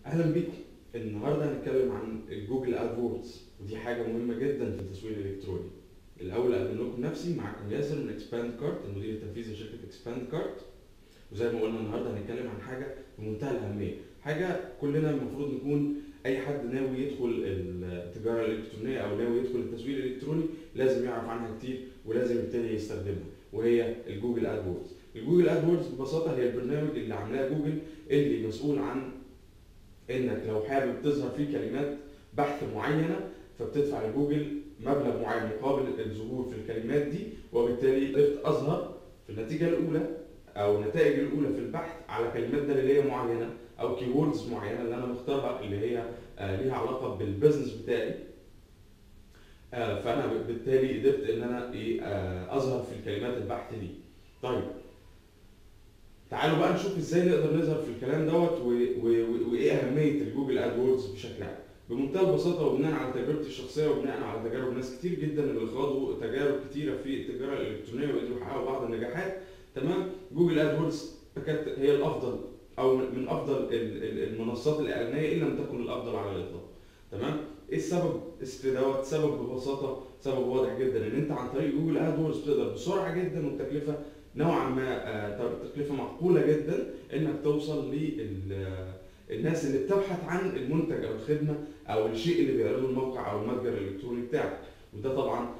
اهلا بيك النهارده هنتكلم عن جوجل ادوردز ودي حاجه مهمه جدا في التسويق الالكتروني الاول اقدم لكم نفسي معاكم ياسر من اكسباند كارت المدير التنفيذي لشركه اكسباند كارت وزي ما قلنا النهارده هنتكلم عن حاجه بمنتهى الاهميه حاجه كلنا المفروض نكون اي حد ناوي يدخل التجاره الالكترونيه او ناوي يدخل التسويق الالكتروني لازم يعرف عنها كتير ولازم يبتدي يستخدمها وهي الجوجل ادوردز الجوجل ادوردز ببساطه هي البرنامج اللي عاملاه جوجل اللي مسؤول عن انك لو حابب تظهر فيه كلمات بحث معينه فبتدفع لجوجل مبلغ معين مقابل الظهور في الكلمات دي وبالتالي قدرت اظهر في النتيجه الاولى او النتائج الاولى في البحث على كلمات دليليه معينه او كي ووردز معينه اللي انا مختارها اللي هي آه ليها علاقه بالبزنس بتاعي آه فانا بالتالي قدرت ان انا ايه آه اظهر في الكلمات البحث دي طيب تعالوا بقى نشوف ازاي نقدر نظهر في الكلام دوت وايه اهميه الجوجل ادوردز بشكل عام بمنتهى البساطه وبناء على تجربتي الشخصيه وبناء على تجارب ناس كتير جدا اللي خاضوا تجارب كتيره في التجاره الالكترونيه وقدروا يحققوا بعض النجاحات تمام جوجل ادوردز كانت هي الافضل او من افضل المنصات الاعلانيه ان لم تكن الافضل على الاطلاق تمام ايه السبب في دوت سبب ببساطه سبب واضح جدا ان انت عن طريق جوجل ادوردز تقدر بسرعه جدا وبتكلفه نوعا ما تكلفه معقوله جدا انك توصل للناس اللي بتبحث عن المنتج او الخدمه او الشيء اللي بيعرضه الموقع او المتجر الالكتروني بتاعك وده طبعا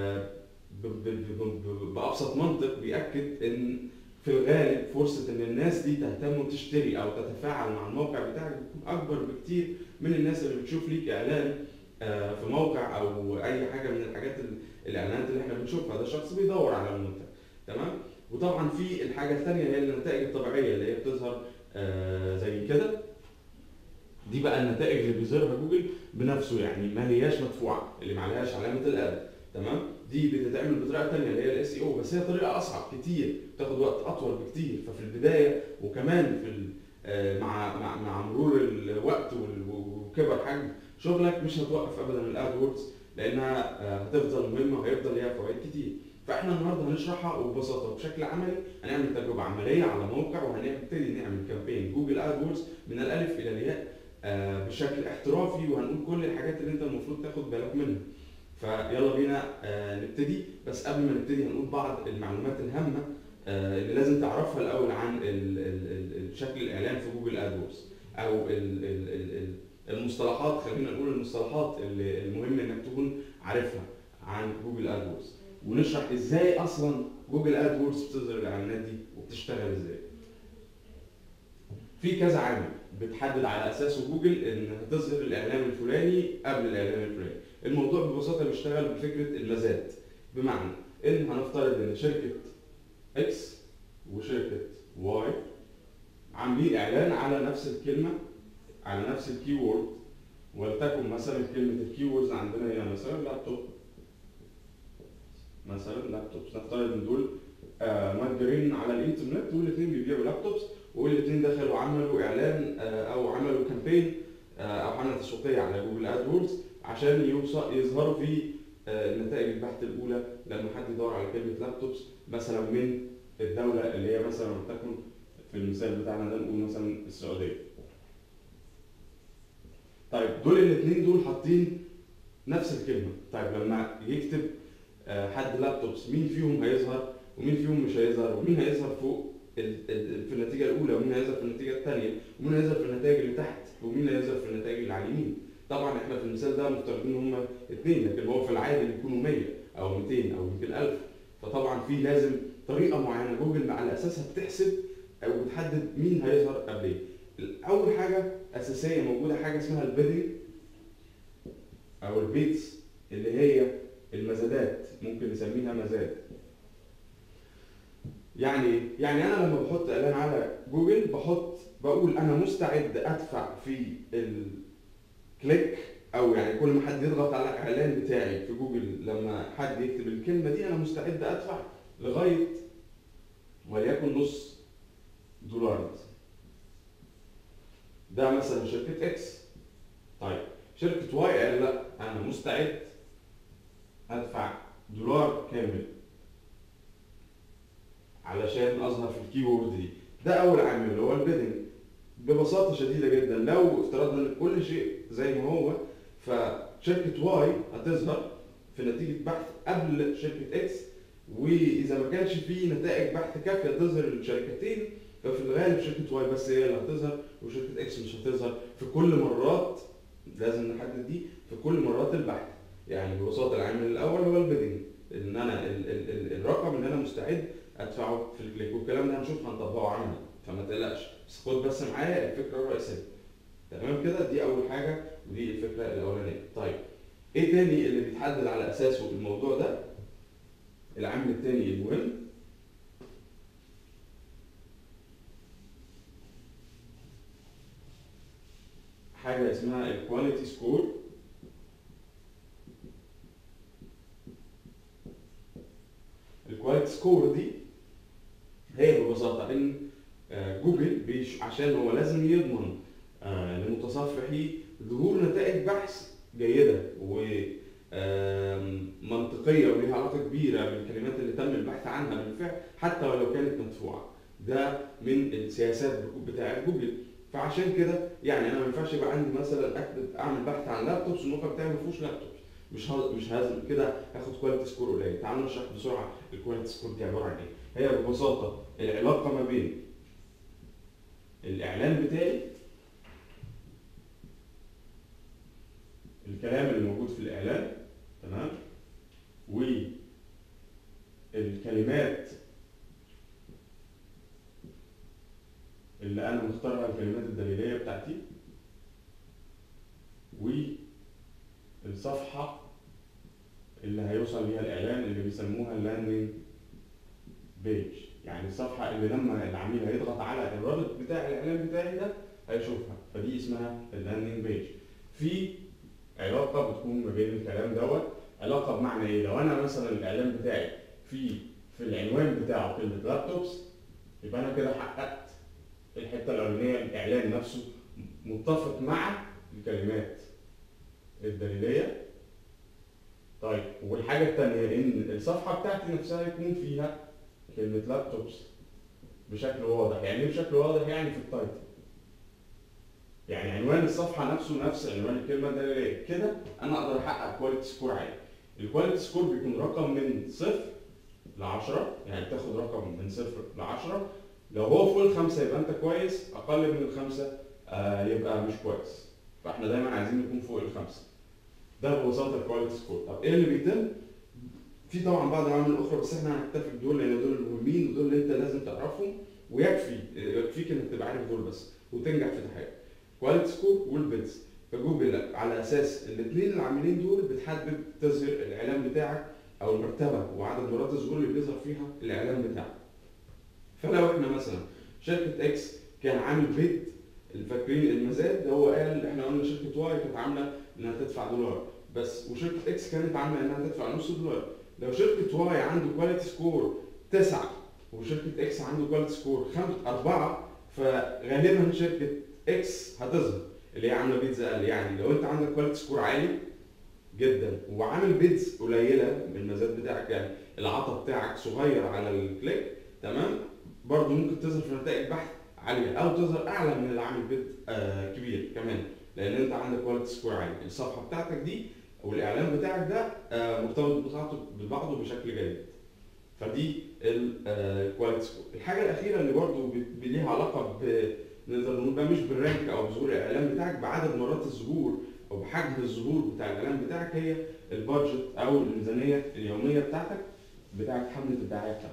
بابسط منطق بياكد ان في الغالب فرصه ان الناس دي تهتم وتشتري او تتفاعل مع الموقع بتاعك بتكون اكبر بكتير من الناس اللي بتشوف ليك اعلان في موقع او اي حاجه من الحاجات الاعلانات اللي احنا بنشوفها ده شخص بيدور على المنتج تمام وطبعا في الحاجه الثانيه هي النتائج الطبيعيه اللي هي بتظهر آه زي كده دي بقى النتائج اللي بيظهرها جوجل بنفسه يعني ما هياش مدفوعه اللي ما عليهاش علامه الاد تمام دي بتتعمل بطريقه ثانيه اللي هي الاس اي او بس هي طريقه اصعب كتير بتاخد وقت اطول بكتير ففي البدايه وكمان في آه مع مع مع مرور الوقت وكبر حجم شغلك مش هتوقف ابدا الادوردز لانها آه هتفضل مهمه وهيفضل ليها فوائد كتير فاحنا النهارده هنشرحها وببساطه وبشكل عملي هنعمل تجربه عمليه على موقع وهنبتدي نعمل كامبين جوجل ادوردز من الالف الى الياء آه بشكل احترافي وهنقول كل الحاجات اللي انت المفروض تاخد بالك منها فيلا بينا آه نبتدي بس قبل ما نبتدي هنقول بعض المعلومات الهامه آه اللي لازم تعرفها الاول عن ال ال ال شكل الاعلان في جوجل ادوردز او ال ال ال المصطلحات خلينا نقول المصطلحات اللي المهم انك تكون عارفها عن جوجل ادوردز ونشرح ازاي اصلا جوجل ادوردز بتظهر الاعلانات دي وبتشتغل ازاي في كذا عامل بتحدد على اساسه جوجل ان هتظهر الاعلان الفلاني قبل الاعلان الفلاني الموضوع ببساطه بيشتغل بفكره المزاد بمعنى ان هنفترض ان شركه اكس وشركه واي عاملين اعلان على نفس الكلمه على نفس الكيورد ولتكن مثلا كلمه الكيوردز عندنا هنا مثلا لابتوب مثلا لابتوبس نفترض ان دول آه متجرين على الانترنت والاثنين بيبيعوا لابتوبس والاثنين دخلوا عملوا اعلان آه او عملوا كامبين آه او حمله تسويقيه على جوجل ادوردز عشان يوصل يظهروا في نتائج البحث الاولى لما حد يدور على كلمه لابتوبس مثلا من الدوله اللي هي مثلا تكن في المثال بتاعنا ده نقول مثلا السعوديه. طيب دول الاثنين دول حاطين نفس الكلمه، طيب لما يكتب حد لابتوبس مين فيهم هيظهر ومين فيهم مش هيظهر ومين هيظهر فوق في النتيجه الاولى ومين هيظهر في النتيجه الثانيه ومين هيظهر في النتائج اللي تحت ومين هيظهر في النتائج اللي على اليمين طبعا احنا في المثال ده مفترضين ان هم اثنين لكن هو في العادي بيكونوا 100 او 200 او 200000 فطبعا في لازم طريقه معينه جوجل على اساسها بتحسب او بتحدد مين هيظهر قبل ايه اول حاجه اساسيه موجوده حاجه اسمها البيدنج او البيتس اللي هي المزادات ممكن نسميها مزاد يعني يعني انا لما بحط اعلان على جوجل بحط بقول انا مستعد ادفع في الكليك او يعني كل ما حد يضغط على الاعلان بتاعي في جوجل لما حد يكتب الكلمه دي انا مستعد ادفع لغايه وليكن نص دولار مثلا ده مثلا شركه اكس طيب شركه واي قال لا انا مستعد ادفع دولار كامل علشان اظهر في الكيورد دي ده اول عامل اللي هو البيدنج ببساطه شديده جدا لو افترضنا ان كل شيء زي ما هو فشركه واي هتظهر في نتيجه بحث قبل شركه اكس واذا ما كانش في نتائج بحث كافيه تظهر الشركتين ففي الغالب شركه واي بس هي اللي هتظهر وشركه اكس مش هتظهر في كل مرات لازم نحدد دي في كل مرات البحث يعني ببساطه العامل الاول هو البيدنج ان انا ال ال ال الرقم اللي انا مستعد ادفعه في الكليك والكلام ده هنشوف هنطبقه عملي فما تقلقش بس خد بس معايا الفكره الرئيسيه تمام كده دي اول حاجه ودي الفكره الاولانيه طيب ايه تاني اللي بيتحدد على اساسه الموضوع ده العامل التاني المهم حاجه اسمها الكواليتي سكور الكواليتي سكور دي هي ببساطه ان آه، جوجل بيش عشان هو لازم يضمن آه، لمتصفحيه ظهور نتائج بحث جيده ومنطقيه وليها علاقه كبيره بالكلمات اللي تم البحث عنها بالفعل حتى ولو كانت مدفوعه ده من السياسات بتاعه جوجل فعشان كده يعني انا ما ينفعش يبقى عندي مثلا اكتب اعمل بحث عن لابتوبس الموقع بتاعي ما فيهوش لابتوبس مش ه... مش هزم كده هاخد كواليتي سكور قليل تعالوا نشرح بسرعه الكواليتي سكور دي عباره عن ايه هي ببساطه العلاقه ما بين الاعلان بتاعي الكلام اللي موجود في الاعلان تمام والكلمات اللي انا مختارها الكلمات الدليليه بتاعتي والصفحه اللي هيوصل ليها الاعلان اللي بيسموها اللاندنج بيج يعني الصفحه اللي لما العميل هيضغط على الرابط بتاع الاعلان بتاعي ده هيشوفها فدي اسمها اللاندنج بيج في علاقه بتكون ما بين الكلام دوت علاقه بمعنى ايه لو انا مثلا الاعلان بتاعي في في العنوان بتاعه كلمه لابتوبس يبقى انا كده حققت الحته الاولانيه الاعلان نفسه متفق مع الكلمات الدليليه طيب والحاجه الثانيه ان الصفحه بتاعتي نفسها يكون فيها كلمه لابتوبس بشكل واضح يعني ايه بشكل واضح يعني في التايتل يعني عنوان الصفحه نفسه نفس عنوان الكلمه الدليليه كده انا اقدر احقق كواليتي سكور عالي الكواليتي سكور بيكون رقم من صفر ل 10 يعني بتاخد رقم من صفر ل 10 لو هو فوق الخمسه يبقى انت كويس اقل من الخمسه آه يبقى مش كويس فاحنا دايما عايزين نكون فوق الخمسه ده ببساطه الكواليتي سكور طب ايه اللي بيتم في طبعا بعض العوامل الاخرى بس احنا هنكتفي بدول لان دول المهمين ودول اللي انت لازم تعرفهم ويكفي يكفيك انك تبقى عارف دول بس وتنجح في تحقيق كواليتي سكور والبيدز فجوجل على اساس الاثنين العاملين دول بتحدد تظهر الاعلان بتاعك او المرتبه وعدد مرات الظهور اللي بيظهر فيها الاعلان بتاعك فلو احنا مثلا شركه اكس كان عامل بيد فاكرين المزاد هو قال احنا قلنا شركه واي كانت عامله انها تدفع دولار بس وشركه اكس كانت عامله انها تدفع نص دولار لو شركه واي عنده كواليتي سكور تسعة وشركه اكس عنده كواليتي سكور خمسة أربعة فغالبا شركه اكس هتظهر اللي هي عامله بيتز اقل يعني لو انت عندك كواليتي سكور عالي جدا وعامل بيتز قليله من المزاد بتاعك يعني العطا بتاعك صغير على الكليك تمام برضه ممكن تظهر في نتائج بحث عاليه او تظهر اعلى من اللي عامل بيت آه كبير كمان لان انت عندك كواليتي سكور عالي الصفحه بتاعتك دي او الاعلان بتاعك ده آه مرتبط ببعضه ببعضه بشكل جيد فدي الكواليتي سكور الحاجه الاخيره اللي برضه ليها علاقه ب نقدر نقول بقى مش بالرانك او بظهور الاعلان بتاعك بعدد مرات الظهور او بحجم الظهور بتاع الاعلان بتاعك هي البادجت او الميزانيه اليوميه بتاعتك بتاعت حمله الدعايه بتاعتك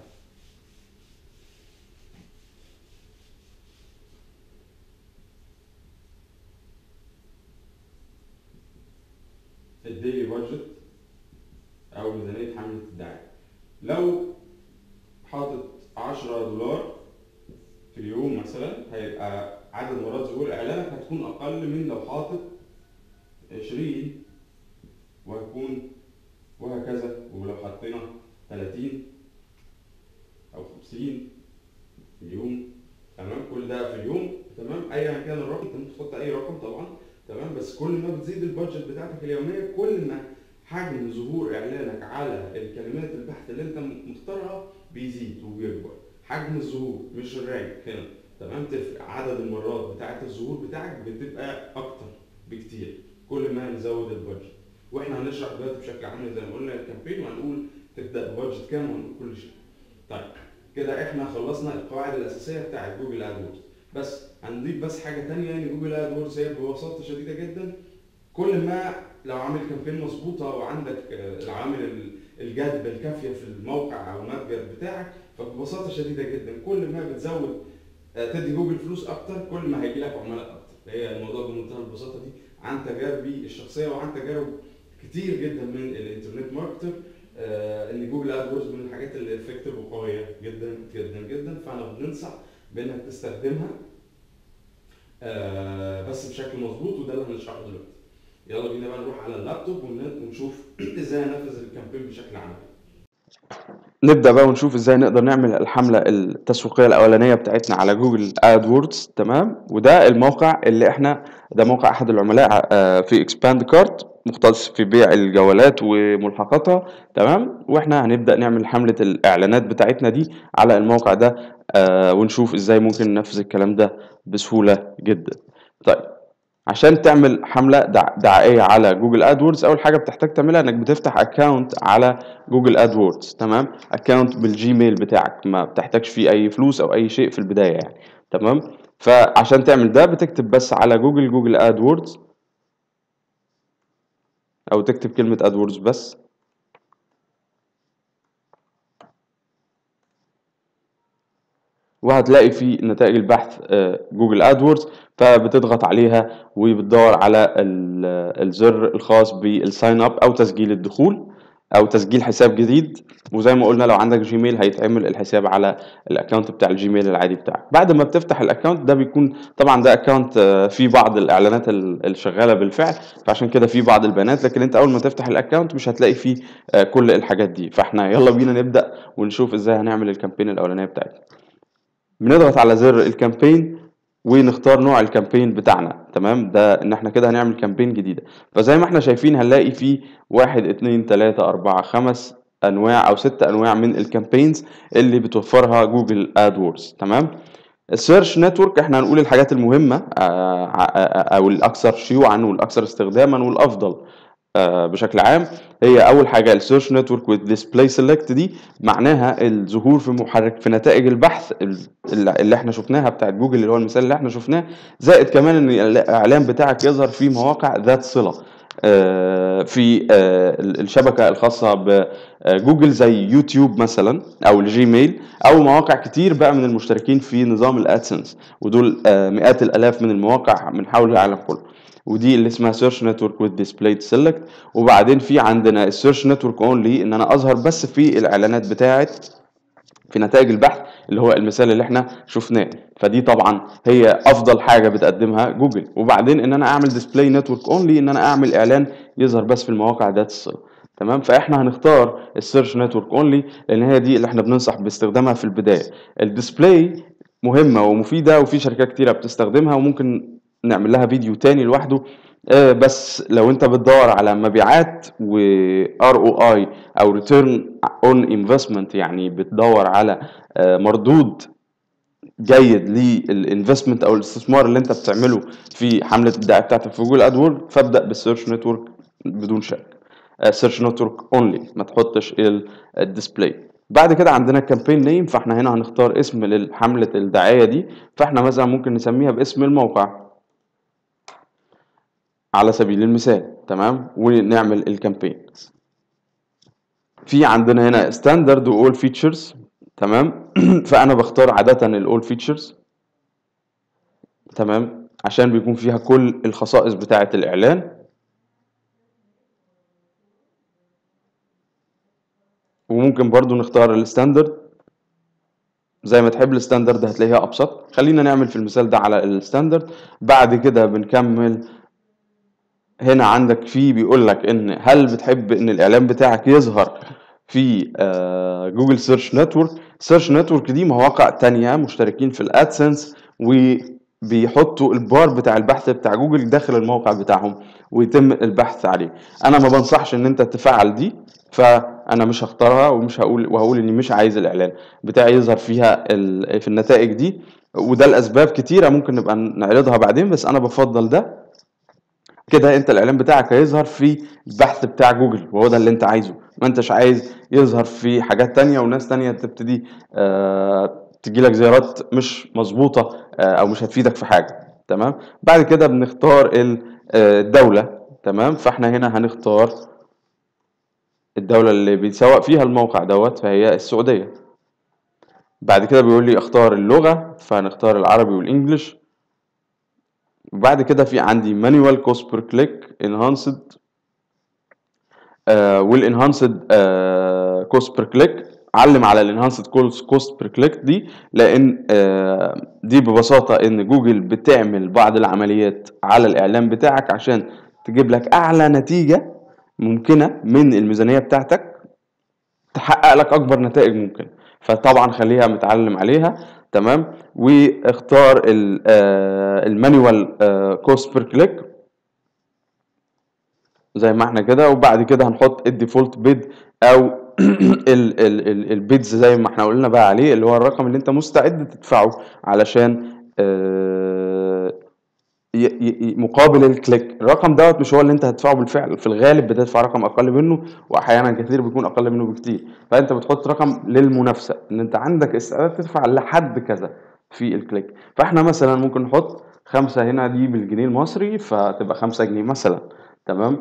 الديلي بادجت او ميزانيه حمله الدعايه لو حاطط 10 دولار في اليوم مثلا هيبقى عدد مرات ظهور اعلانك هتكون اقل من لو حاطط 20 وهيكون وهكذا ولو حطينا 30 او 50 في اليوم تمام كل ده في اليوم تمام ايا كان الرقم انت ممكن تحط اي رقم طبعا تمام بس كل ما بتزيد البادجت بتاعتك اليوميه كل ما حجم ظهور اعلانك على الكلمات البحث اللي انت مختارها بيزيد وبيكبر حجم الظهور مش الرانك هنا تمام تفرق عدد المرات بتاعه الظهور بتاعك بتبقى اكتر بكتير كل ما نزود البادجت واحنا هنشرح دلوقتي بشكل عام زي ما قلنا الكامبين وهنقول تبدا ببادجت كام وهنقول كل شيء طيب كده احنا خلصنا القواعد الاساسيه بتاعه جوجل ادوردز بس هنضيف بس حاجه تانية ان جوجل ادوردز هي ببساطه شديده جدا كل ما لو عامل كامبين مظبوطه وعندك آه، العوامل ال- الجذب الكافيه في الموقع او المتجر بتاعك فببساطه شديده جدا كل ما بتزود آه، تدي جوجل فلوس اكتر كل ما هيجي لك عملاء اكتر هي الموضوع بمنتهى البساطه دي عن تجاربي الشخصيه وعن تجارب كتير جدا من الانترنت ماركتر آه، ان جوجل ادورز من الحاجات اللي افكتيف وقويه جدا جدا جدا فانا بننصح بانك تستخدمها آه، بس بشكل مظبوط وده اللي هنشرحه دلوقتي يلا بينا بقى نروح على اللابتوب ون- ونشوف ازاي انفذ الكامبين بشكل عملي نبدأ بقى ونشوف ازاي نقدر نعمل الحملة التسويقية الأولانية بتاعتنا على جوجل ادوردز تمام وده الموقع اللي احنا ده موقع أحد العملاء آه، في اكسباند كارت مختص في بيع الجوالات وملحقاتها تمام واحنا هنبدأ نعمل حملة الإعلانات بتاعتنا دي على الموقع ده آه، ونشوف ازاي ممكن ننفذ الكلام ده بسهولة جدا طيب عشان تعمل حملة دع- دعائية على جوجل ادوردز أول حاجة بتحتاج تعملها إنك بتفتح أكاونت على جوجل ادوردز تمام اكونت بالجيميل بتاعك ما بتحتاجش فيه اي فلوس او اي شيء في البدايه يعني تمام فعشان تعمل ده بتكتب بس على جوجل جوجل ادوردز او تكتب كلمه ادوردز بس وهتلاقي في نتائج البحث آه، جوجل ادوردز فبتضغط عليها وبتدور على ال- الزر الخاص بالساين اب او تسجيل الدخول او تسجيل حساب جديد وزي ما قلنا لو عندك جيميل هيتعمل الحساب على الاكونت بتاع الجيميل العادي بتاعك بعد ما بتفتح الاكونت ده بيكون طبعا ده اكونت آه، فيه بعض الاعلانات ال- الشغاله بالفعل فعشان كده فيه بعض البيانات لكن انت اول ما تفتح الاكونت مش هتلاقي فيه آه، كل الحاجات دي فاحنا يلا بينا نبدا ونشوف ازاي هنعمل الكامبين الاولانيه بتاعتنا بنضغط على زر الكامبين ونختار نوع الكامبين بتاعنا تمام ده ان احنا كده هنعمل كامبين جديدة فزي ما احنا شايفين هنلاقي فيه واحد اتنين تلاتة اربعة خمس انواع او ست انواع من الكامبينز اللي بتوفرها جوجل ادوردز تمام السيرش نتورك احنا هنقول الحاجات المهمة آه، آه، او الاكثر شيوعا والاكثر استخداما والافضل آه، بشكل عام هي اول حاجه السيرش نتورك والديسبلاي سيلكت دي معناها الظهور في محرك في نتائج البحث ال- اللي احنا شفناها بتاعت جوجل اللي هو المثال اللي احنا شفناه زائد كمان ان الاعلان بتاعك يظهر في مواقع ذات صله آه، في آه، الشبكه الخاصه بجوجل زي يوتيوب مثلا او الجيميل او مواقع كتير بقى من المشتركين في نظام الادسنس ودول آه، مئات الالاف من المواقع من حول العالم كله ودي اللي اسمها سيرش نتورك وذ ديسبلاي سيلكت وبعدين في عندنا السيرش نتورك اونلي ان انا اظهر بس في الاعلانات بتاعت في نتائج البحث اللي هو المثال اللي احنا شفناه فدي طبعا هي افضل حاجه بتقدمها جوجل وبعدين ان انا اعمل ديسبلاي نتورك اونلي ان انا اعمل اعلان يظهر بس في المواقع ذات الصله تمام فاحنا هنختار السيرش نتورك اونلي لان هي دي اللي احنا بننصح باستخدامها في البدايه الديسبلاي مهمه ومفيده وفي شركات كتيره بتستخدمها وممكن نعمل لها فيديو تاني لوحده آه، بس لو انت بتدور على مبيعات و ROI او Return on Investment يعني بتدور على آه، مردود جيد للانفستمنت او الاستثمار اللي انت بتعمله في حمله الدعايه بتاعتك في جوجل ادورد فابدا بالسيرش نتورك بدون شك سيرش نتورك اونلي ما تحطش الديسبلاي بعد كده عندنا كامبين نيم فاحنا هنا هنختار اسم لحمله الدعايه دي فاحنا مثلا ممكن نسميها باسم الموقع على سبيل المثال تمام ونعمل الكامبين في عندنا هنا ستاندرد واول فيتشرز تمام فانا بختار عاده الاول فيتشرز تمام عشان بيكون فيها كل الخصائص بتاعه الاعلان وممكن برضو نختار الستاندرد زي ما تحب الستاندرد هتلاقيها ابسط خلينا نعمل في المثال ده على الستاندرد بعد كده بنكمل هنا عندك في بيقول لك ان هل بتحب ان الاعلان بتاعك يظهر في آه، جوجل سيرش نتورك سيرش نتورك دي مواقع تانية مشتركين في الادسنس وبيحطوا البار بتاع البحث بتاع جوجل داخل الموقع بتاعهم ويتم البحث عليه انا ما بنصحش ان انت تفعل دي فانا مش هختارها ومش هقول وهقول اني مش عايز الاعلان بتاعي يظهر فيها ال- في النتائج دي وده لاسباب كتيره ممكن نبقى نعرضها بعدين بس انا بفضل ده كده انت الاعلان بتاعك هيظهر في البحث بتاع جوجل وهو ده اللي انت عايزه ما انتش عايز يظهر في حاجات تانية وناس تانية تبتدي آه تجيلك زيارات مش مظبوطة آه او مش هتفيدك في حاجة تمام بعد كده بنختار ال- آه، الدولة تمام فاحنا هنا هنختار الدولة اللي بيتسوق فيها الموقع دوت فهي السعودية بعد كده بيقول لي اختار اللغة فهنختار العربي والانجليش وبعد كده في عندي مانوال كوست بير كليك انهانسد والانهانسد كوست بير كليك علم على الانهانسد كوست بير كليك دي لان آه، دي ببساطه ان جوجل بتعمل بعض العمليات على الاعلان بتاعك عشان تجيب لك اعلى نتيجه ممكنه من الميزانيه بتاعتك تحقق لك اكبر نتائج ممكن فطبعا خليها متعلم عليها تمام واختار المانيوال كوست بير كليك زي ما احنا كده وبعد كده هنحط الديفولت بيد او ال- ال- ال- البيدز زي ما احنا قلنا بقى عليه اللي هو الرقم اللي انت مستعد تدفعه علشان آه، ي- ي- ي- مقابل الكليك الرقم دوت مش هو اللي انت هتدفعه بالفعل في الغالب بتدفع رقم اقل منه واحيانا كتير بيكون اقل منه بكتير فانت بتحط رقم للمنافسه ان انت عندك استعداد تدفع لحد كذا في الكليك فاحنا مثلا ممكن نحط خمسة هنا دي بالجنيه المصري فتبقى خمسة جنيه مثلا تمام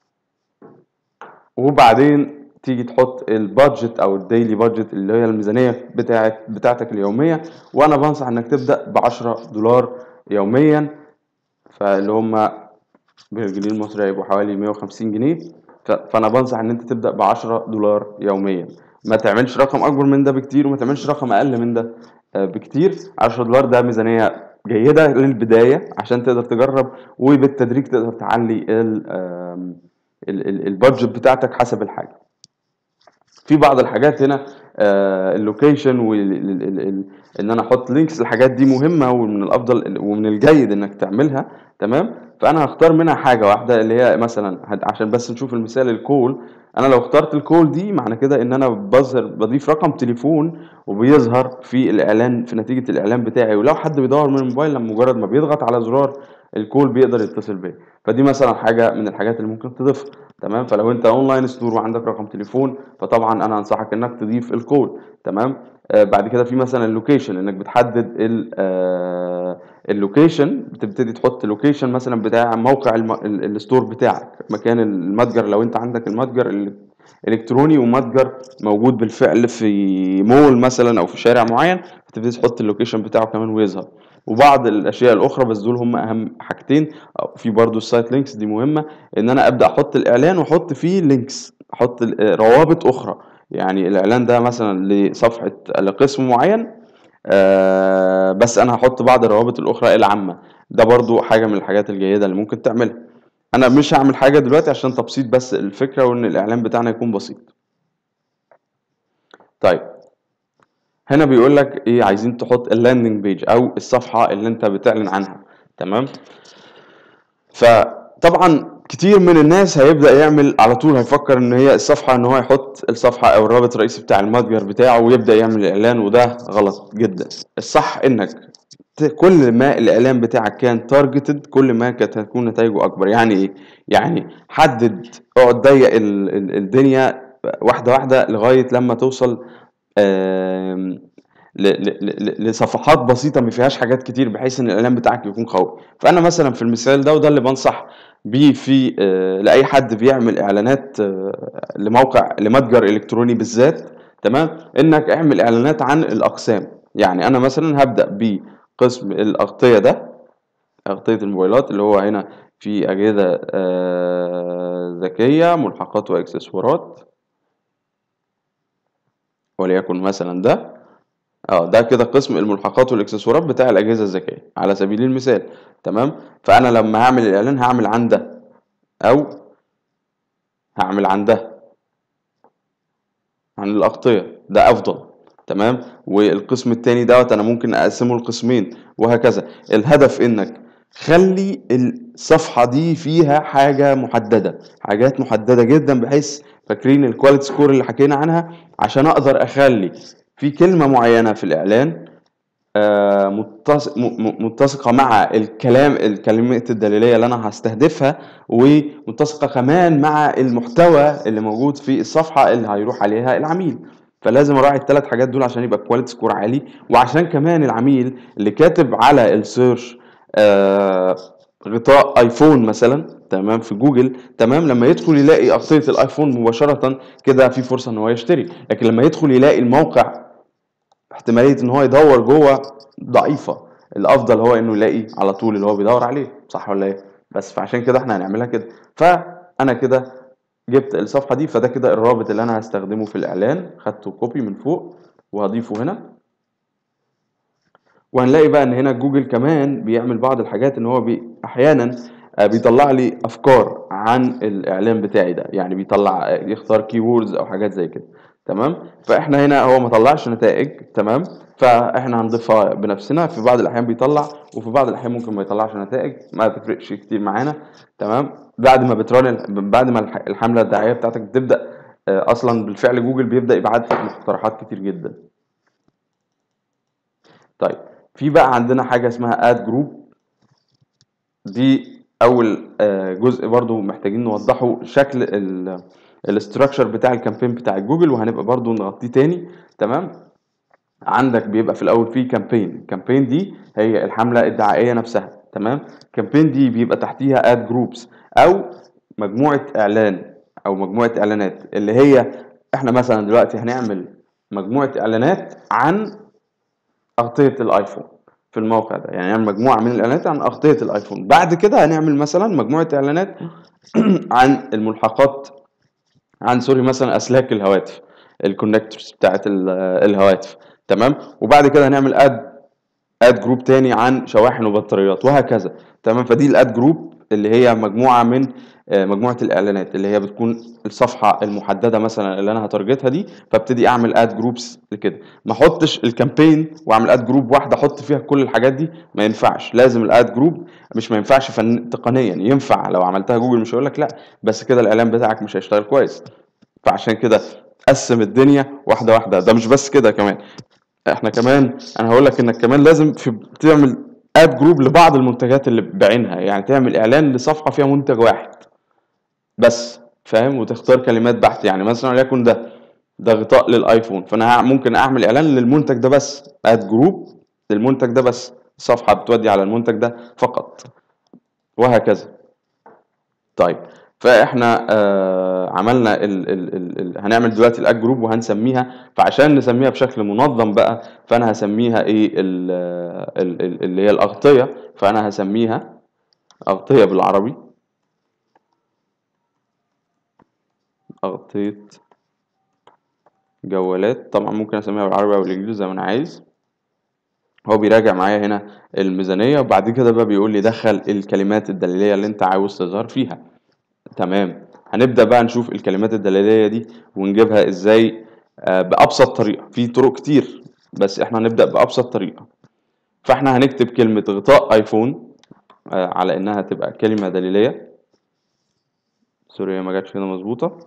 وبعدين تيجي تحط البادجت او الديلي بادجت اللي هي الميزانيه بتاعت بتاعتك اليوميه وانا بنصح انك تبدا ب 10 دولار يوميا فاللي هم بالجنيه المصري هيبقوا حوالي 150 جنيه ف- فانا بنصح ان انت تبدا ب 10 دولار يوميا ما تعملش رقم اكبر من ده بكتير وما تعملش رقم اقل من ده آه، بكتير 10 دولار ده ميزانيه جيده للبدايه عشان تقدر تجرب وبالتدريج تقدر تعلي ال- آم، ال- ال- البادجت بتاعتك حسب الحاجه في بعض الحاجات هنا آه، اللوكيشن وان انا احط لينكس الحاجات دي مهمه ومن الافضل ومن الجيد انك تعملها تمام فانا هختار منها حاجه واحده اللي هي مثلا هد- عشان بس نشوف المثال الكول انا لو اخترت الكول دي معنى كده ان انا بظهر بضيف رقم تليفون وبيظهر في الاعلان في نتيجه الاعلان بتاعي ولو حد بيدور من الموبايل لما مجرد ما بيضغط على زرار الكول بيقدر يتصل بيا فدي مثلا حاجه من الحاجات اللي ممكن تضيفها تمام فلو انت اونلاين ستور وعندك رقم تليفون فطبعا انا انصحك انك تضيف الكول تمام آه بعد كده في مثلا اللوكيشن انك بتحدد ال- آه اللوكيشن بتبتدي تحط لوكيشن مثلا بتاع موقع الم... ال- الستور بتاعك مكان المتجر لو انت عندك المتجر ال- الكتروني ومتجر موجود بالفعل في مول مثلا او في شارع معين بتبتدي تحط اللوكيشن بتاعه كمان ويظهر وبعض الاشياء الاخرى بس دول هم اهم حاجتين أو في برضو السايت لينكس دي مهمه ان انا ابدا احط الاعلان واحط فيه لينكس احط ال- روابط اخرى يعني الاعلان ده مثلا لصفحه لقسم معين آه بس انا هحط بعض الروابط الاخرى العامه ده برضو حاجه من الحاجات الجيده اللي ممكن تعملها انا مش هعمل حاجه دلوقتي عشان تبسيط بس الفكره وان الاعلان بتاعنا يكون بسيط طيب هنا بيقول لك ايه عايزين تحط اللاندنج بيج او الصفحه اللي انت بتعلن عنها تمام فطبعا كتير من الناس هيبدأ يعمل على طول هيفكر ان هي الصفحة ان هو يحط الصفحة او الرابط الرئيسي بتاع المتجر بتاعه ويبدأ يعمل الاعلان وده غلط جدا الصح انك ت- كل ما الاعلان بتاعك كان تارجتد كل ما كانت هتكون نتائجه اكبر يعني ايه يعني حدد اقعد ضيق ال- ال- الدنيا واحدة واحدة لغاية لما توصل آم، ل- ل- ل- لصفحات بسيطه ما فيهاش حاجات كتير بحيث ان الاعلان بتاعك يكون قوي فانا مثلا في المثال ده وده اللي بنصح بيه في آه، لاي حد بيعمل اعلانات آه، لموقع لمتجر الكتروني بالذات تمام انك اعمل اعلانات عن الاقسام يعني انا مثلا هبدا بقسم الاغطيه ده اغطيه الموبايلات اللي هو هنا في اجهزه آه، ذكيه ملحقات واكسسوارات وليكن مثلا ده اه ده كده قسم الملحقات والاكسسوارات بتاع الاجهزه الذكيه على سبيل المثال تمام فانا لما هعمل الاعلان هعمل عن ده او هعمل عن ده عن الاغطيه ده افضل تمام والقسم التاني دوت انا ممكن اقسمه لقسمين وهكذا الهدف انك خلي الصفحه دي فيها حاجه محدده حاجات محدده جدا بحيث فاكرين الكواليتي سكور اللي حكينا عنها عشان اقدر اخلي في كلمه معينه في الاعلان آه، متص- م- م- متسقة مع الكلام الكلمات الدليلية اللي أنا هستهدفها ومتسقة كمان مع المحتوى اللي موجود في الصفحة اللي هيروح عليها العميل فلازم أراعي الثلاث حاجات دول عشان يبقى الكواليتي سكور عالي وعشان كمان العميل اللي كاتب على السيرش آه، غطاء ايفون مثلا تمام في جوجل تمام لما يدخل يلاقي أغطية الايفون مباشرة كده في فرصة ان هو يشتري لكن لما يدخل يلاقي الموقع احتمالية ان هو يدور جوه ضعيفة الافضل هو انه يلاقي على طول اللي هو بيدور عليه صح ولا ايه بس فعشان كده احنا هنعملها كده فانا كده جبت الصفحة دي فده كده الرابط اللي انا هستخدمه في الاعلان خدته كوبي من فوق وهضيفه هنا وهنلاقي بقى ان هنا جوجل كمان بيعمل بعض الحاجات ان هو بي احيانا آه، بيطلع لي افكار عن الاعلان بتاعي ده يعني بيطلع آه، يختار كيوردز او حاجات زي كده تمام فاحنا هنا هو ما طلعش نتائج تمام فاحنا هنضيفها بنفسنا في بعض الاحيان بيطلع وفي بعض الاحيان ممكن ما يطلعش نتائج ما تفرقش كتير معانا تمام بعد ما بتران ال- بعد ما الح- الحمله الدعائيه بتاعتك بتبدا آه، اصلا بالفعل جوجل بيبدا يبعت لك مقترحات كتير جدا طيب في بقى عندنا حاجه اسمها اد جروب دي اول آه، جزء برضو محتاجين نوضحه شكل الاستراكشر بتاع الكامبين بتاع جوجل وهنبقى برضو نغطيه تاني تمام عندك بيبقى في الاول في كامبين الكامبين دي هي الحمله الدعائيه نفسها تمام الكامبين دي بيبقى تحتيها اد جروبس او مجموعه اعلان او مجموعه اعلانات اللي هي احنا مثلا دلوقتي هنعمل مجموعه اعلانات عن أغطية الآيفون في الموقع ده يعني نعمل مجموعة من الإعلانات عن أغطية الآيفون بعد كده هنعمل مثلا مجموعة إعلانات عن الملحقات عن سوري مثلا أسلاك الهواتف الكونكتورز بتاعت ال- الهواتف تمام وبعد كده هنعمل اد اد جروب تاني عن شواحن وبطاريات وهكذا تمام فدي الاد جروب اللي هي مجموعه من آه، مجموعه الاعلانات اللي هي بتكون الصفحه المحدده مثلا اللي انا هتارجتها دي فابتدي اعمل اد جروبس لكده ما احطش الكامبين واعمل اد جروب واحده احط فيها كل الحاجات دي ما ينفعش لازم الاد جروب مش ما ينفعش فن تقنيا ينفع لو عملتها جوجل مش هيقول لك لا بس كده الاعلان بتاعك مش هيشتغل كويس فعشان كده قسم الدنيا واحده واحده ده مش بس كده كمان احنا كمان انا هقول لك انك كمان لازم في تعمل اد جروب لبعض المنتجات اللي بعينها يعني تعمل اعلان لصفحه فيها منتج واحد بس فاهم وتختار كلمات بحث يعني مثلا وليكن ده ده غطاء للايفون فانا ه- ممكن اعمل اعلان للمنتج ده بس اد جروب للمنتج ده بس صفحه بتودي على المنتج ده فقط وهكذا طيب فاحنا آه عملنا ال ال ال ال هنعمل دلوقتي الاد جروب وهنسميها فعشان نسميها بشكل منظم بقى فانا هسميها ايه ال ال ال اللي هي الاغطيه فانا هسميها اغطيه بالعربي اغطيه جوالات طبعا ممكن اسميها بالعربي او بالانجليزي زي ما انا عايز هو بيراجع معايا هنا الميزانيه وبعد كده بقى بيقول لي دخل الكلمات الدليليه اللي انت عاوز تظهر فيها تمام هنبدأ بقى نشوف الكلمات الدليلية دي ونجيبها ازاي آه، بأبسط طريقة في طرق كتير بس احنا هنبدأ بأبسط طريقة فاحنا هنكتب كلمة غطاء ايفون آه، على انها تبقى كلمة دليلية سوري هي ما جاتش هنا مظبوطة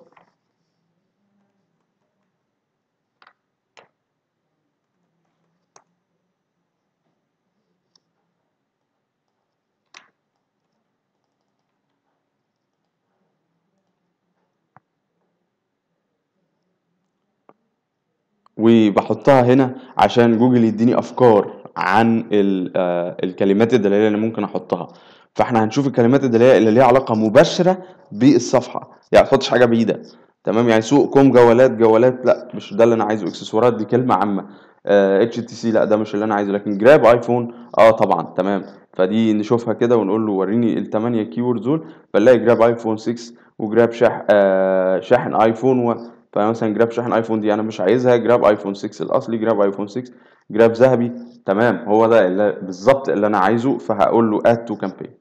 وبحطها هنا عشان جوجل يديني افكار عن ال- آه، الكلمات الدليليه اللي ممكن احطها فاحنا هنشوف الكلمات الدليليه اللي ليها علاقه مباشره بالصفحه يعني ما تحطش حاجه بعيده تمام يعني سوق كوم جوالات جوالات لا مش ده اللي انا عايزه اكسسوارات دي كلمه عامه اتش تي سي لا ده مش اللي انا عايزه لكن جراب ايفون اه طبعا تمام فدي نشوفها كده ونقول له وريني الثمانيه كيوردز دول فنلاقي جراب ايفون 6 وجراب شاح آه شاحن ايفون و... فمثلا جراب شاحن ايفون دي انا مش عايزها جراب ايفون 6 الاصلي جراب ايفون 6 جراب ذهبي تمام هو ده اللي بالظبط اللي انا عايزه فهقول اد تو كامبين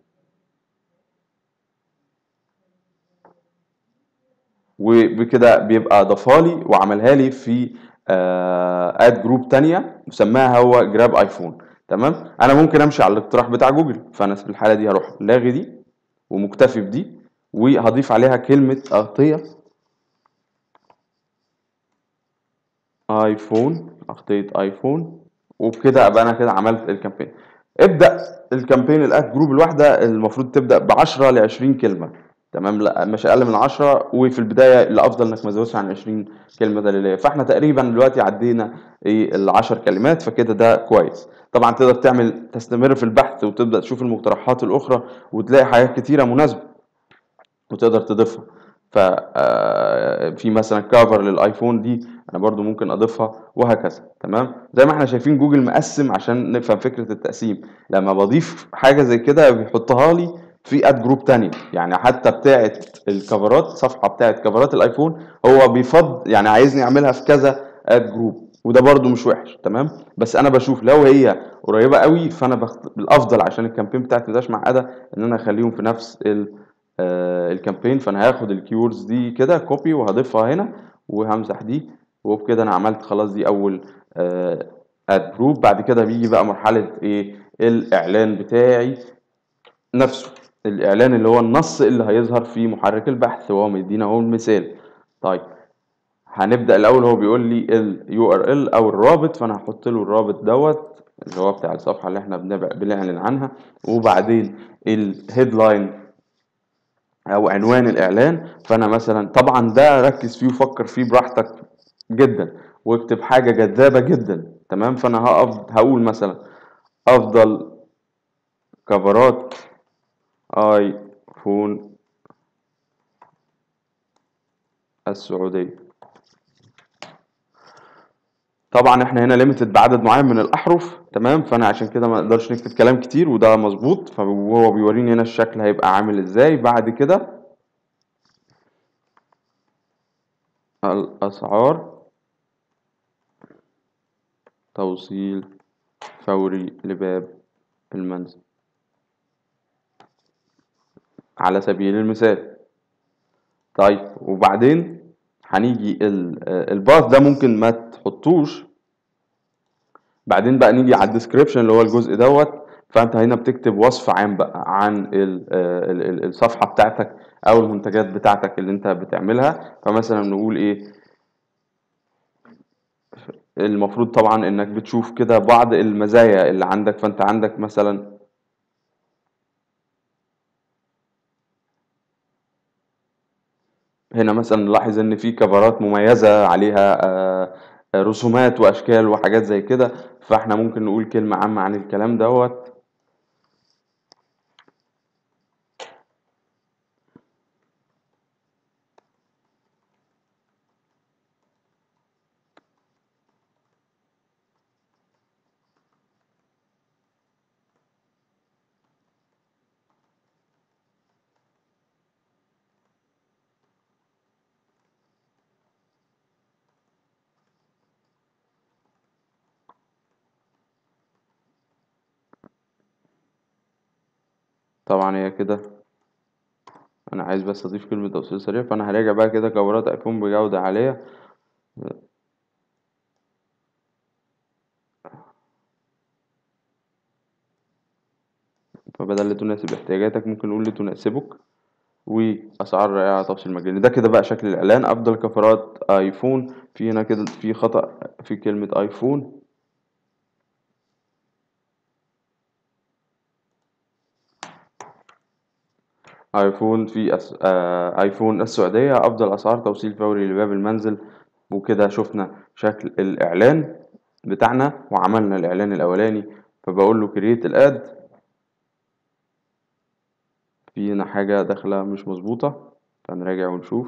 وبكده بيبقى ضافها لي وعملها لي في اد جروب تانية مسماها هو جراب ايفون تمام انا ممكن امشي على الاقتراح بتاع جوجل فانا في الحاله دي هروح لاغي دي ومكتفي بدي وهضيف عليها كلمه اغطيه ايفون اغطيه ايفون وبكده ابقى انا كده عملت الكامبين ابدا الكامبين الاد جروب الواحده المفروض تبدا ب 10 ل 20 كلمه تمام لا مش اقل من 10 وفي البدايه الافضل انك ما تزودش عن 20 كلمه دليليه فاحنا تقريبا دلوقتي عدينا ايه ال 10 كلمات فكده ده كويس طبعا تقدر تعمل تستمر في البحث وتبدا تشوف المقترحات الاخرى وتلاقي حاجات كتيره مناسبه وتقدر تضيفها ف آه، في مثلا كفر للايفون دي انا برضو ممكن اضيفها وهكذا تمام زي ما احنا شايفين جوجل مقسم عشان نفهم فكرة التقسيم لما بضيف حاجة زي كده بيحطها لي في اد جروب تانية يعني حتى بتاعة الكفرات صفحة بتاعة كفرات الايفون هو بيفض يعني عايزني اعملها في كذا اد جروب وده برضو مش وحش تمام بس انا بشوف لو هي قريبة قوي فانا بخت... الافضل عشان الكامبين بتاعتي متبقاش معقدة ان انا اخليهم في نفس ال... آه، الكامبين فانا هاخد الكيوردز دي كده كوبي وهضيفها هنا وهمسح دي وبكده انا عملت خلاص دي اول اد جروب بعد كده بيجي بقى مرحله ايه الاعلان بتاعي نفسه الاعلان اللي هو النص اللي هيظهر في محرك البحث وهو مدينا اهو المثال طيب هنبدا الاول هو بيقول لي اليو ار ال او الرابط فانا هحط له الرابط دوت اللي هو بتاع الصفحه اللي احنا بنبع- بنعلن عنها وبعدين الهيدلاين او عنوان الاعلان فانا مثلا طبعا ده ركز فيه وفكر فيه براحتك جدا واكتب حاجه جذابه جدا تمام فانا هقف هقول مثلا افضل كفرات ايفون السعوديه طبعا احنا هنا ليميتد بعدد معين من الاحرف تمام فانا عشان كده ما نقدرش نكتب كلام كتير وده مظبوط فهو بيوريني هنا الشكل هيبقى عامل ازاي بعد كده الاسعار توصيل فوري لباب المنزل على سبيل المثال طيب وبعدين هنيجي ال- الباث ده ممكن ما تحطوش بعدين بقى نيجي على الديسكريبشن اللي هو الجزء دوت فانت هنا بتكتب وصف عام بقى عن ال ال ال الصفحه بتاعتك او المنتجات بتاعتك اللي انت بتعملها فمثلا نقول ايه المفروض طبعا انك بتشوف كده بعض المزايا اللي عندك فانت عندك مثلا هنا مثلا نلاحظ ان في كفرات مميزة عليها آه، رسومات واشكال وحاجات زي كده فاحنا ممكن نقول كلمة عامة عن الكلام دوت طبعا هي كده انا عايز بس اضيف كلمة توصيل سريع فانا هراجع بقى كده كفرات ايفون بجودة عالية فبدل لتناسب احتياجاتك ممكن نقول لتناسبك واسعار رائعة توصيل مجاني ده كده بقى شكل الاعلان افضل كفرات ايفون في هنا كده في خطأ في كلمة ايفون ايفون في أس... آه... ايفون السعودية افضل اسعار توصيل فوري لباب المنزل وكده شفنا شكل الاعلان بتاعنا وعملنا الاعلان الاولاني فبقول له كرييت الاد في هنا حاجة داخلة مش مظبوطة فنراجع ونشوف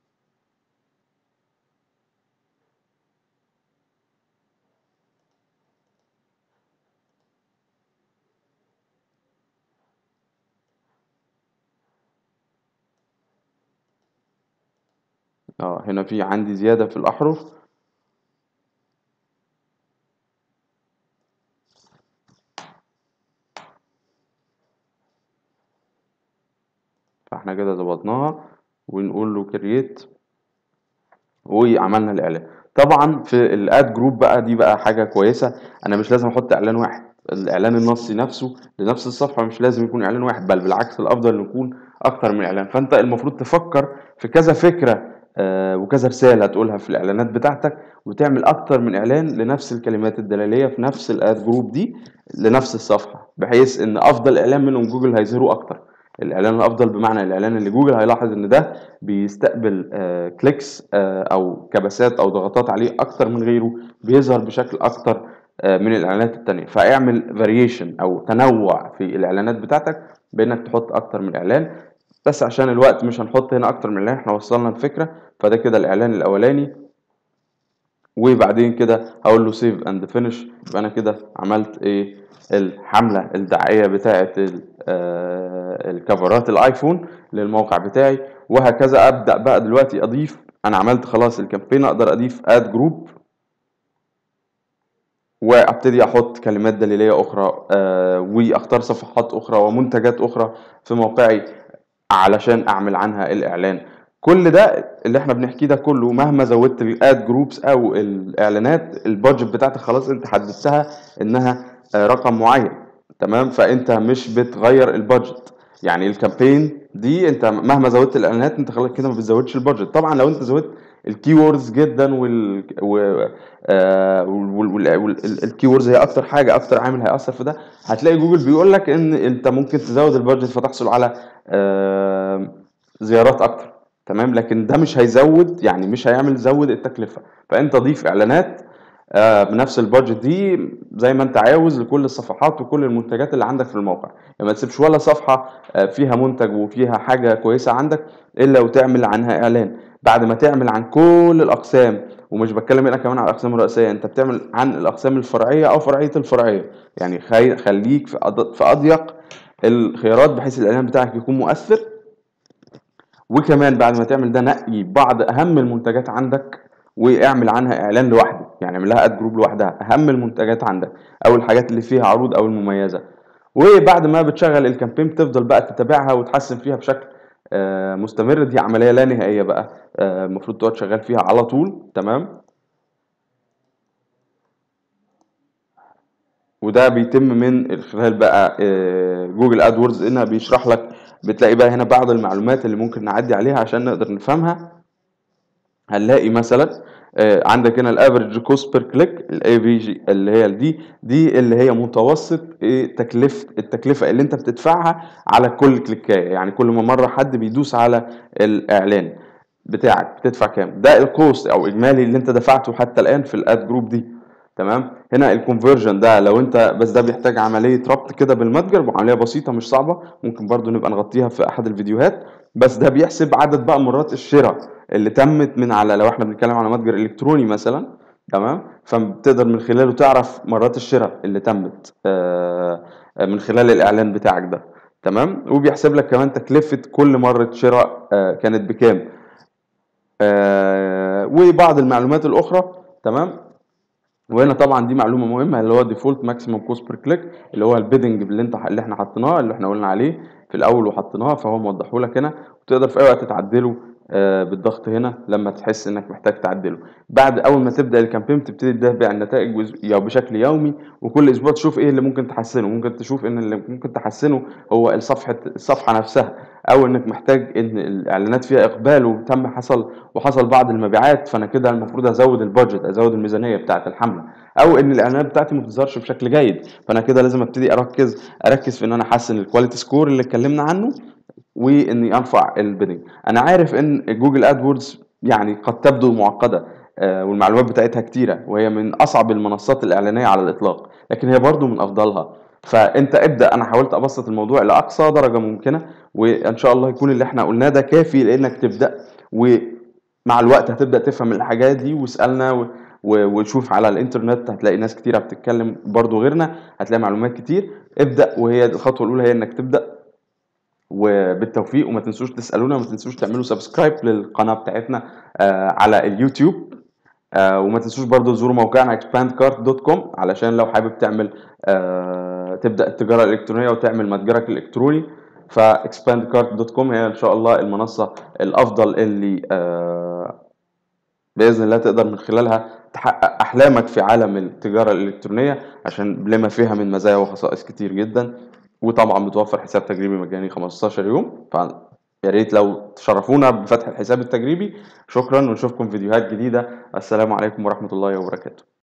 اه هنا في عندي زيادة في الأحرف فاحنا كده ظبطناها ونقول له كرييت وعملنا الإعلان طبعا في الاد جروب بقى دي بقى حاجة كويسة أنا مش لازم أحط إعلان واحد الإعلان النصي نفسه لنفس الصفحة مش لازم يكون إعلان واحد بل بالعكس الأفضل إنه يكون أكتر من إعلان فأنت المفروض تفكر في كذا فكرة آه، وكذا رسالة تقولها في الإعلانات بتاعتك وتعمل أكتر من إعلان لنفس الكلمات الدلالية في نفس الاد جروب دي لنفس الصفحة بحيث إن أفضل إعلان منهم جوجل هيظهروه أكتر الإعلان الأفضل بمعنى الإعلان اللي جوجل هيلاحظ إن ده بيستقبل آه، كليكس آه، أو كبسات أو ضغطات عليه أكتر من غيره بيظهر بشكل أكتر آه، من الإعلانات التانية فاعمل فاريشن أو تنوع في الإعلانات بتاعتك بإنك تحط أكتر من إعلان بس عشان الوقت مش هنحط هنا أكتر من إعلان إحنا وصلنا الفكرة فده كده الإعلان الأولاني وبعدين كده هقول له سيف اند فينش يبقى انا كده عملت ايه الحمله الدعائيه بتاعه ال- آه، الكفرات الايفون للموقع بتاعي وهكذا ابدا بقى دلوقتي اضيف انا عملت خلاص الكامبين اقدر اضيف اد جروب وابتدي احط كلمات دليليه اخرى آه، واختار صفحات اخرى ومنتجات اخرى في موقعي علشان اعمل عنها الاعلان كل ده اللي احنا بنحكيه ده كله مهما زودت الاد جروبس او الاعلانات البادجت بتاعتك خلاص انت حددتها انها آه، رقم معين تمام فانت مش بتغير البادجت يعني الكامبين دي انت مهما زودت الاعلانات انت خلاص كده ما بتزودش البادجت طبعا لو انت زودت الكيوردز جدا وال و... آه والكيوردز هي اكتر حاجه اكتر عامل هيأثر في ده هتلاقي جوجل بيقول لك ان انت ممكن تزود البادجت فتحصل على آه زيارات اكتر تمام لكن ده مش هيزود يعني مش هيعمل زود التكلفه فانت ضيف اعلانات آه، بنفس البادجت دي زي ما انت عاوز لكل الصفحات وكل المنتجات اللي عندك في الموقع يعني ما تسيبش ولا صفحه آه، فيها منتج وفيها حاجه كويسه عندك الا وتعمل عنها اعلان بعد ما تعمل عن كل الاقسام ومش بتكلم هنا كمان على الاقسام الرئيسيه انت بتعمل عن الاقسام الفرعيه او فرعيه الفرعيه يعني خي- خليك في أض- في اضيق الخيارات بحيث الاعلان بتاعك يكون مؤثر وكمان بعد ما تعمل ده نقي بعض اهم المنتجات عندك واعمل عنها اعلان لوحده يعني اعمل لها اد جروب لوحدها اهم المنتجات عندك او الحاجات اللي فيها عروض او المميزه وبعد ما بتشغل الكامبين بتفضل بقى تتابعها وتحسن فيها بشكل آه، مستمر دي عمليه لا نهائيه بقى آه، المفروض تقعد شغال فيها على طول تمام وده بيتم من خلال بقى آه، جوجل ادوردز انها بيشرح لك بتلاقي بقى هنا بعض المعلومات اللي ممكن نعدي عليها عشان نقدر نفهمها هنلاقي مثلا آه، عندك هنا الافريج كوست بير كليك الاي في جي اللي هي دي دي اللي هي متوسط إيه تكلفه التكلفه اللي انت بتدفعها على كل كليكايه يعني كل ما مره حد بيدوس على الاعلان بتاعك بتدفع كام ده الكوست او اجمالي اللي انت دفعته حتى الان في الاد جروب دي تمام هنا الكونفرجن ده لو انت بس ده بيحتاج عمليه ربط كده بالمتجر وعمليه بسيطه مش صعبه ممكن برضو نبقى نغطيها في احد الفيديوهات بس ده بيحسب عدد بقى مرات الشراء اللي تمت من على لو احنا بنتكلم على متجر الكتروني مثلا تمام فبتقدر من خلاله تعرف مرات الشراء اللي تمت آه، آه، من خلال الاعلان بتاعك ده تمام وبيحسب لك كمان تكلفه كل مره شراء آه، كانت بكام آه، وبعض المعلومات الاخرى تمام وهنا طبعا دي معلومه مهمه اللي هو ديفولت ماكسيمم كوست بير كليك اللي هو البيدنج اللي انت اللي احنا حطيناه اللي احنا قلنا عليه في الاول وحطيناه فهو موضحه لك هنا وتقدر في اي وقت تعدله آه، بالضغط هنا لما تحس انك محتاج تعدله بعد اول ما تبدا الكامبين تبتدي تتابع النتائج بز- يو- بشكل يومي وكل اسبوع تشوف ايه اللي ممكن تحسنه ممكن تشوف ان اللي ممكن تحسنه هو الصفحه الصفحه نفسها او انك محتاج ان الاعلانات فيها اقبال وتم حصل وحصل بعض المبيعات فانا كده المفروض ازود البادجت ازود الميزانيه بتاعه الحمله او ان الاعلانات بتاعتي ما بتظهرش بشكل جيد فانا كده لازم ابتدي اركز اركز في ان انا احسن الكواليتي سكور اللي اتكلمنا عنه واني ارفع البيدنج انا عارف ان جوجل ادوردز يعني قد تبدو معقده آه، والمعلومات بتاعتها كتيره وهي من اصعب المنصات الاعلانيه على الاطلاق لكن هي برضو من افضلها فانت ابدا انا حاولت ابسط الموضوع لاقصى درجه ممكنه وان شاء الله يكون اللي احنا قلناه ده كافي لانك تبدا ومع الوقت هتبدا تفهم الحاجات دي واسالنا و... و- وشوف على الانترنت هتلاقي ناس كتيره بتتكلم برضو غيرنا هتلاقي معلومات كتير ابدا وهي الخطوه الاولى هي انك تبدا وبالتوفيق وما تنسوش تسالونا وما تنسوش تعملوا سبسكرايب للقناه بتاعتنا آه، على اليوتيوب آه، وما تنسوش برضو تزوروا موقعنا expandcart.com علشان لو حابب تعمل آه، تبدا التجاره الالكترونيه وتعمل متجرك الالكتروني ف expandcart.com هي ان شاء الله المنصه الافضل اللي آه، باذن الله تقدر من خلالها تحقق احلامك في عالم التجاره الالكترونيه عشان لما فيها من مزايا وخصائص كتير جدا وطبعا بتوفر حساب تجريبي مجاني 15 يوم ف يا ريت لو تشرفونا بفتح الحساب التجريبي شكرا ونشوفكم فيديوهات جديدة السلام عليكم ورحمة الله وبركاته